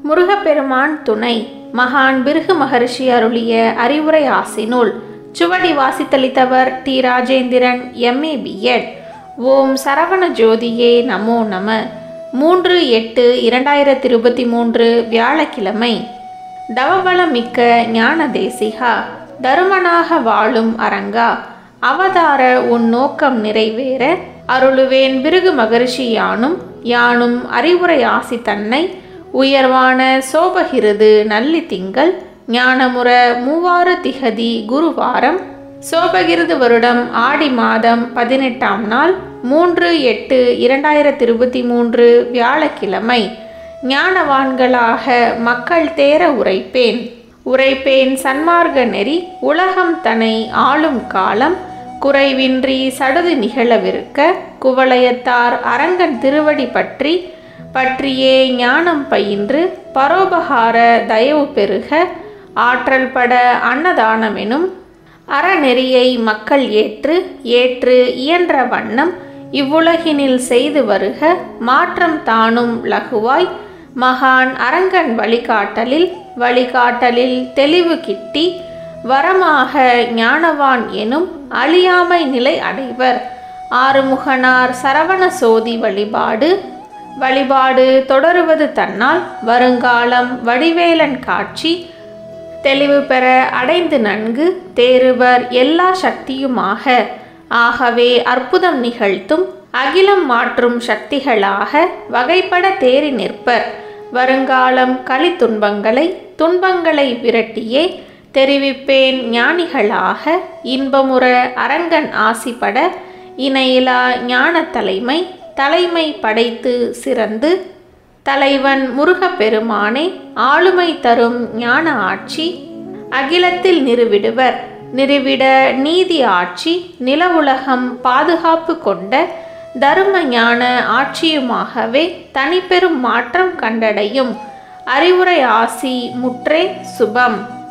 முருகப்பெருமான் துணை மகான் பிருகு மகரிஷி அருளிய அறிவுரை ஆசினுள் சுவடி வாசித்தளித்தவர் டி ராஜேந்திரன் எம்ஏ பிஎட் ஓம் சரவண ஜோதியே நமோ நம மூன்று எட்டு இரண்டாயிரத்தி இருபத்தி மூன்று வியாழக்கிழமை தவபலமிக்க ஞான தேசிகா தருமனாக வாழும் அரங்கா அவதார உன் நோக்கம் நிறைவேற அருளுவேன் பிருகு மகரிஷி யானும் யானும் அறிவுரை ஆசி தன்னை உயர்வான சோபகிருது நல்லி திங்கள் ஞானமுற மூவாறு திகதி குருவாரம் சோபகிருது வருடம் ஆடி மாதம் பதினெட்டாம் நாள் மூன்று எட்டு இரண்டாயிரத்தி இருபத்தி மூன்று வியாழக்கிழமை ஞானவான்களாக மக்கள் தேர உரைப்பேன் உரைப்பேன் சன்மார்க்க நெறி உலகம் தனை ஆளும் காலம் குறைவின்றி சடுது நிகழவிருக்க குவளையத்தார் அரங்கன் திருவடி பற்றி பற்றியே ஞானம் பயின்று பரோபகார தயவு பெருக ஆற்றல் பட அன்னதானமெனும் அறநெறியை மக்கள் ஏற்று ஏற்று இயன்ற வண்ணம் இவ்வுலகினில் செய்து வருக மாற்றம் தானும் லகுவாய் மகான் அரங்கன் வழிகாட்டலில் வழிகாட்டலில் தெளிவு கிட்டி வரமாக ஞானவான் எனும் அழியாமை நிலை அடைவர் ஆறுமுகனார் சரவண சோதி வழிபாடு வழிபாடு தொடருவது தன்னால் வருங்காலம் வடிவேலன் காட்சி தெளிவு பெற அடைந்து நன்கு தேறுவர் எல்லா சக்தியுமாக ஆகவே அற்புதம் நிகழ்த்தும் அகிலம் மாற்றும் சக்திகளாக வகைப்பட தேறி நிற்பர் வருங்காலம் களி துன்பங்களை துன்பங்களை விரட்டியே தெரிவிப்பேன் ஞானிகளாக இன்பமுற அரங்கன் ஆசிப்பட இணையிலா ஞான தலைமை தலைமை படைத்து சிறந்து தலைவன் முருகப்பெருமானே ஆளுமை தரும் ஞான ஆட்சி அகிலத்தில் நிறுவிடுவர் நிறுவிட நீதி ஆட்சி நிலவுலகம் பாதுகாப்பு கொண்ட தரும ஞான ஆட்சியுமாகவே தனிப்பெரும் மாற்றம் கண்டடையும் அறிவுரை ஆசி முற்றே சுபம்